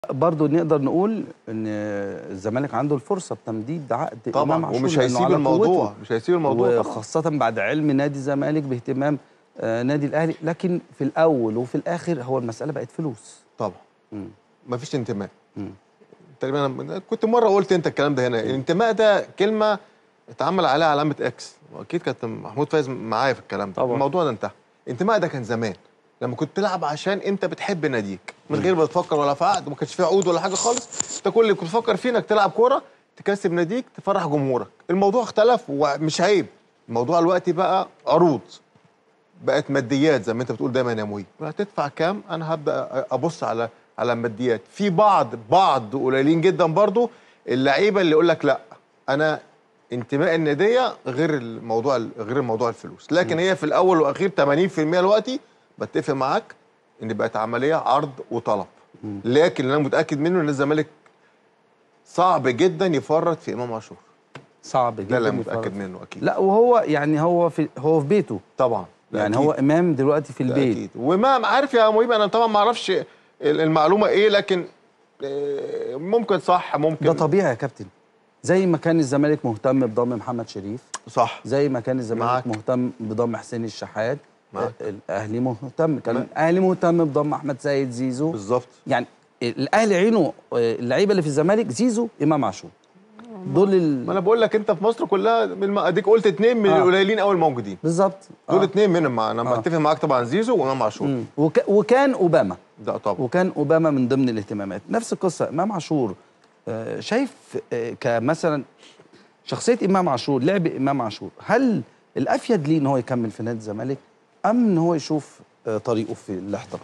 برضه نقدر نقول ان الزمالك عنده الفرصه بتمديد عقد طبعا إمام عاشور ومش لأنه هيسيب على الموضوع قوته. مش هيسيب الموضوع طبعا وخاصه بعد علم نادي الزمالك باهتمام آه، نادي الاهلي لكن في الاول وفي الاخر هو المساله بقت فلوس طبعا مم. مفيش انتماء مم. تقريبا أنا كنت مره قلت انت الكلام ده هنا الانتماء ده كلمه اتعمل عليها علامه اكس واكيد كابتن محمود فايز معايا في الكلام ده طبعا. الموضوع ده انتهى الانتماء ده كان زمان لما كنت تلعب عشان انت بتحب ناديك من غير ما تفكر ولا في عقد ما كانش فيه عقود ولا حاجه خالص انت كل اللي كنت تفكر فيه انك تلعب كوره تكسب ناديك تفرح جمهورك الموضوع اختلف ومش عيب الموضوع دلوقتي بقى عروض بقت ماديات زي ما انت بتقول دايما يا مهيب هتدفع كام انا هبدا ابص على على الماديات في بعض بعض قليلين جدا برضو اللعيبه اللي يقول لك لا انا انتماء الناديه غير الموضوع غير الموضوع الفلوس لكن هي في الاول والاخير 80% دلوقتي بتفق معاك ان بقت عمليه عرض وطلب لكن اللي انا متاكد منه ان الزمالك صعب جدا يفرط في امام عاشور صعب جدا ده اللي انا يفرط. متاكد منه اكيد لا وهو يعني هو في هو في بيته طبعا ده يعني أكيد. هو امام دلوقتي في ده البيت اكيد وما عارف يا مهيب انا طبعا ما اعرفش المعلومه ايه لكن آه، ممكن صح ممكن ده طبيعي يا كابتن زي ما كان الزمالك مهتم بضم محمد شريف صح زي ما كان الزمالك معاك. مهتم بضم حسين الشحات معاك. آه، الاهلي مهتم كان معاك. الاهلي مهتم بضم احمد سيد زيزو بالظبط يعني الاهلي عينه آه، اللعيبه اللي في الزمالك زيزو امام عاشور دول ال... ما انا بقول لك انت في مصر كلها من الم- اديك قلت اتنين من آه. القليلين قوي الموجودين بالظبط دول آه. اتنين منهم انا آه. متفق معاك طبعا زيزو وامام عاشور مم. وك... وكان اوباما ده طبعا وكان اوباما من ضمن الاهتمامات نفس القصه امام عاشور آه، شايف آه، كمثلا شخصيه امام عاشور لعب امام عاشور هل الافيد ليه ان هو يكمل في نادي الزمالك ام ان هو يشوف آه، طريقه في الاحتراف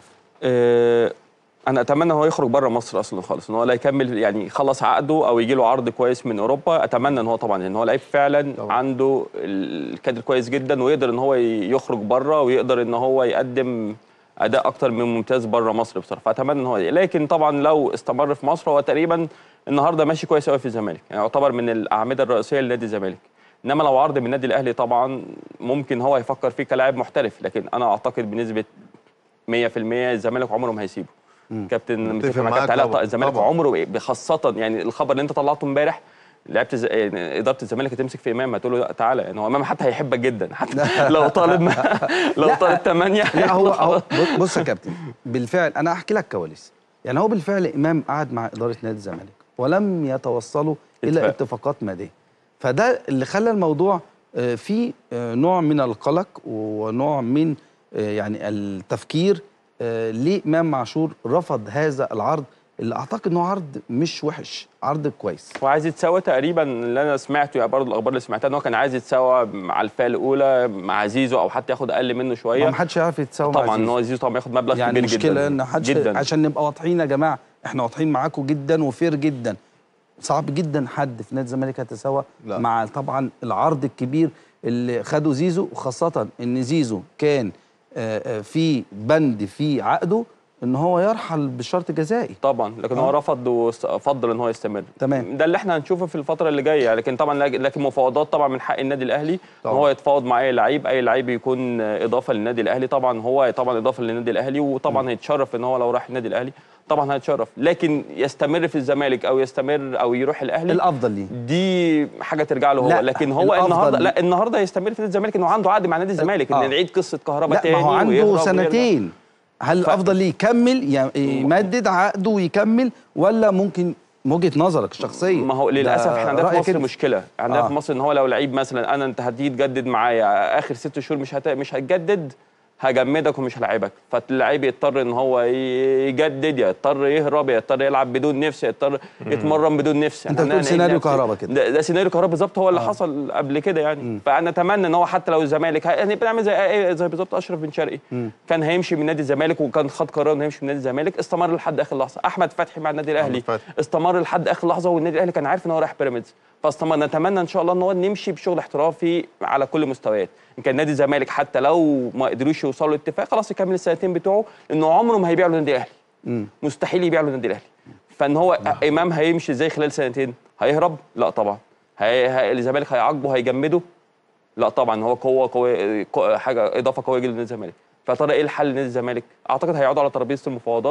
آه، انا اتمنى هو يخرج بره مصر اصلا خالص ان هو لا يكمل يعني يخلص عقده او يجي له عرض كويس من اوروبا اتمنى ان هو طبعا ان هو لعيب فعلا طبعا. عنده الكادر كويس جدا ويقدر ان هو يخرج بره ويقدر ان هو يقدم اداء اكتر من ممتاز بره مصر بصراحه فاتمنى ان هو لكن طبعا لو استمر في مصر هو تقريبا النهارده ماشي كويس قوي في الزمالك يعني يعتبر من الاعمده الرئيسيه لنادي الزمالك انما لو عرض من النادي الاهلي طبعا ممكن هو يفكر فيه كلاعب محترف لكن انا اعتقد بنسبه 100% الزمالك عمره ما هيسيبه كابتن متفق متفق مع معاك كابتن علاء طبعاً، الزمالك طبعاً. عمره خاصه يعني الخبر اللي انت طلعته امبارح لعبت ز... يعني اداره الزمالك هتمسك في امام هتقول له لا تعالى يعني هو امام حتى هيحبك جدا حتى لو طالب لو لا. طالب 8 لا هو هو بص- بص يا كابتن بالفعل انا احكي لك كواليس يعني هو بالفعل امام قعد مع اداره نادي الزمالك ولم يتوصلوا الى اتفاق. اتفاقات ماديه فده اللي خلى الموضوع آه، فيه آه، نوع من القلق ونوع من آه، يعني التفكير آه، ليه امام عاشور رفض هذا العرض اللي اعتقد انه عرض مش وحش عرض كويس هو عايز يتساوى تقريبا اللي انا سمعته يعني برضه الاخبار اللي سمعتها ان هو كان عايز يتساوى مع الفئه الاولى مع زيزو او حتى ياخد اقل منه ما شويه حدش يعرف يتساوى مع طبعا ان زيزو. هو زيزو طبعا ياخد مبلغ يعني كبير المشكله جدا ان حدش جدا عشان نبقى واضحين يا جماعه احنا واضحين معاكم جدا وفير جدا صعب جدا حد في نادي الزمالك يتساوى لا. مع طبعا العرض الكبير اللي خده زيزو وخاصه ان زيزو كان آه، آه، في بند في عقده ان هو يرحل بشرط جزائي طبعا لكن هو آه. رفض وفضل ان هو يستمر تمام. ده اللي احنا هنشوفه في الفتره اللي جايه لكن طبعا لكن مفاوضات طبعا من حق النادي الاهلي ان طبعاً. هو يتفاوض مع اي لعيب اي لعيب يكون اضافه للنادي الاهلي طبعا هو طبعا اضافه للنادي الاهلي وطبعا هيتشرف ان هو لو راح النادي الاهلي طبعا هيتشرف لكن يستمر في الزمالك او يستمر او يروح الاهلي الافضل ليه دي حاجه ترجع له هو لا، لكن هو الأفضل النهارده ليه. لا النهارده يستمر في نادي الزمالك انه عنده عقد مع نادي الزمالك آه. ان نعيد قصه كهرباء لا تاني ما هو عنده ويهرب ويرجع. سنتين هل الافضل ليه يكمل ي- يمدد عقده ويكمل ولا ممكن من وجهه نظرك الشخصيه ما هو ده للاسف احنا عندنا في رأيك مصر أنت. مشكله عندنا آه. في مصر ان هو لو لعيب مثلا انا انت هتيجي تجدد معايا اخر ست شهور مش هت... مش هتجدد هجمدك ومش هلاعبك فاللعيب يضطر ان هو ي- يجدد يا يضطر يهرب يا يضطر يلعب بدون نفس يا يضطر يتمرن بدون نفس أنت يعني بتقول أنا- سيناريو أنا- كهربا كده. ده, ده سيناريو كهربا بالظبط هو اللي آه. حصل قبل كده يعني فانا اتمنى ان هو حتى لو الزمالك هي- يعني بنعمل زي زي بالظبط اشرف بن شرقي كان هيمشي من نادي الزمالك وكان خد قرار انه يمشي من نادي الزمالك استمر لحد اخر لحظه احمد فتحي مع النادي الاهلي أحمد فتحي. استمر لحد اخر لحظه والنادي الاهلي كان عارف ان هو رايح بيراميدز فاستمر نتمنى ان شاء الله ان هو نمشي بشغل احترافي على كل المستويات ان كان نادي الزمالك حتى لو ما قدروش يوصلوا لاتفاق خلاص يكمل السنتين بتوعه لانه عمره ما هيبيع له النادي الاهلي مستحيل يبيع له النادي الاهلي فان هو امام هيمشي ازاي خلال سنتين هيهرب لا طبعا هي... هي... الزمالك هيعاقبه هيجمده لا طبعا هو قوه قويه قو- حاجه اضافه قويه جدا لنادي الزمالك فترى ايه الحل لنادي الزمالك اعتقد هيقعدوا على ترابيزه المفاوضات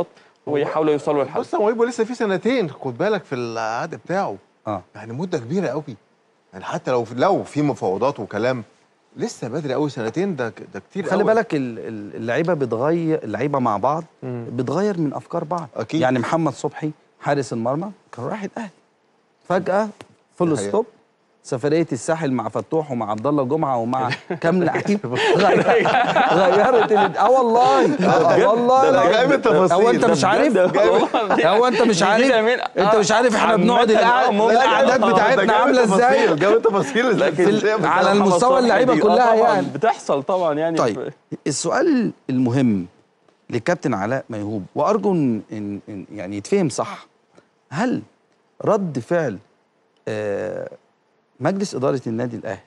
ويحاولوا يوصلوا للحل بص يا مهيب لسه في سنتين خد بالك في العقد بتاعه اه يعني مده كبيره قوي يعني حتى لو لو في مفاوضات وكلام لسه بدري قوي سنتين ده ده كتير خلي قوي. بالك ال- ال- اللعيبه بتغير اللعيبه مع بعض مم. بتغير من افكار بعض أكيد. يعني محمد صبحي حارس المرمى كان رايح الاهلي فجاه فول دي حقيقة. ستوب سفريه الساحل مع فتوح ومع عبد الله جمعه ومع كام لعيب غير- غيرت ال- اه والله آه والله ده لا. جايب التفاصيل. هو انت ده مش عارف بجد والله. هو انت مش دي عارف كده مين- انت مش عارف احنا عامة بنقعد آه، القعد ممكن. الاعداد آه، بتاعتنا عامله ازاي جاب التفاصيل لكن في ال- على محمد المستوى صبحي اللعيبة دي- آه كلها طبعاً يعني. بتحصل طبعا يعني طيب السؤال المهم لكابتن علاء ميهوب وارجو ان إن- إن يعني يتفهم صح هل رد فعل آه، مجلس اداره النادي الاهلي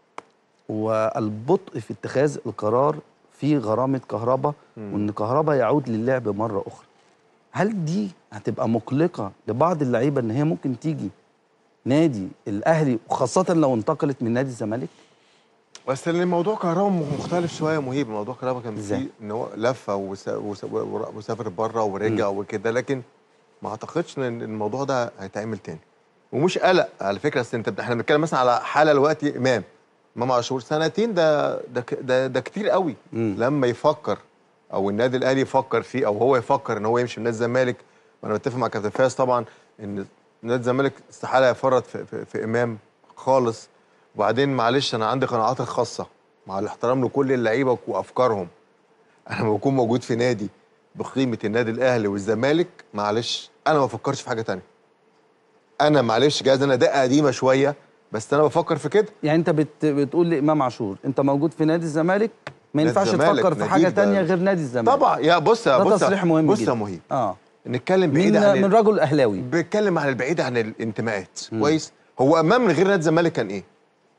والبطء في اتخاذ القرار في غرامه كهربا وان كهربا يعود للعب مره اخرى هل دي هتبقى مقلقه لبعض اللعيبه ان هي ممكن تيجي نادي الاهلي وخاصه لو انتقلت من نادي الزمالك بس ان الموضوع كهربا مختلف شويه مهيب موضوع كهربا كان إزاي؟ فيه ان هو لفه وس- وس- ور- وسافر بره ورجع وكده لكن ما اعتقدش ان الموضوع ده هيتعمل تاني ومش قلق على فكره اصل انت احنا بنتكلم مثلا على حاله دلوقتي امام امام عاشور سنتين ده ده ك- ده, ده كتير قوي مم. لما يفكر او النادي الاهلي يفكر فيه او هو يفكر ان هو يمشي من نادي الزمالك وانا متفق مع كابتن فايز طبعا ان نادي الزمالك استحاله يفرط في, في, في امام خالص وبعدين معلش انا عندي قناعاتي الخاصه مع الاحترام لكل اللعيبه وافكارهم انا لما بكون موجود في نادي بقيمه النادي الاهلي والزمالك معلش انا ما بفكرش في حاجه تانية انا معلش جايز انا دقه قديمه شويه بس انا بفكر في كده يعني انت بت بتقول لامام عاشور انت موجود في نادي الزمالك ما نادي ينفعش الزمالك، تفكر في ناديك حاجه ده- تانية غير نادي الزمالك طبعا يا بص يا ده بص تصريح مهم بص جدا يا مهيب اه نتكلم بعيد من عن من رجل اهلاوي بيتكلم عن البعيد عن الانتماءات كويس هو امام من غير نادي الزمالك كان ايه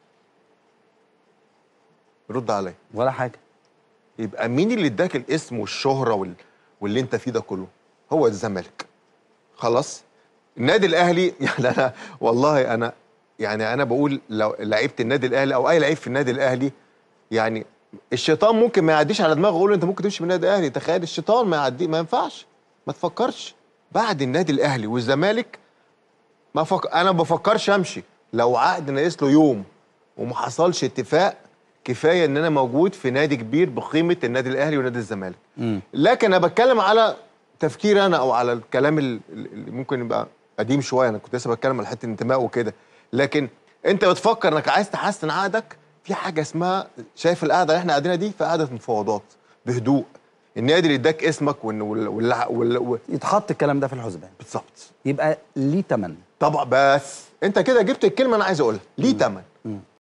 رد عليا ولا حاجه يبقى مين اللي اداك الاسم والشهره وال... واللي انت فيه ده كله هو الزمالك خلاص النادي الاهلي يعني انا والله انا يعني انا بقول لو لعيبه النادي الاهلي او اي لعيب في النادي الاهلي يعني الشيطان ممكن ما يعديش على دماغه يقول له انت ممكن تمشي من النادي الاهلي تخيل الشيطان ما يعدي ما ينفعش ما تفكرش بعد النادي الاهلي والزمالك ما فك... انا ما بفكرش امشي لو عقد ناقص له يوم وما حصلش اتفاق كفايه ان انا موجود في نادي كبير بقيمه النادي الاهلي ونادي الزمالك مم. لكن انا بتكلم على تفكير انا او على الكلام ال- اللي ممكن يبقى قديم شويه انا كنت لسه بتكلم على حته الانتماء وكده لكن انت بتفكر انك عايز تحسن عقدك في حاجه اسمها شايف القعده اللي احنا قاعدينها دي في قعده مفاوضات بهدوء النادي اللي اداك اسمك وال وال وال وال وال يتحط الكلام ده في الحسبان بالظبط يبقى ليه تمن طبعا بس انت كده جبت الكلمه انا عايز اقولها ليه تمن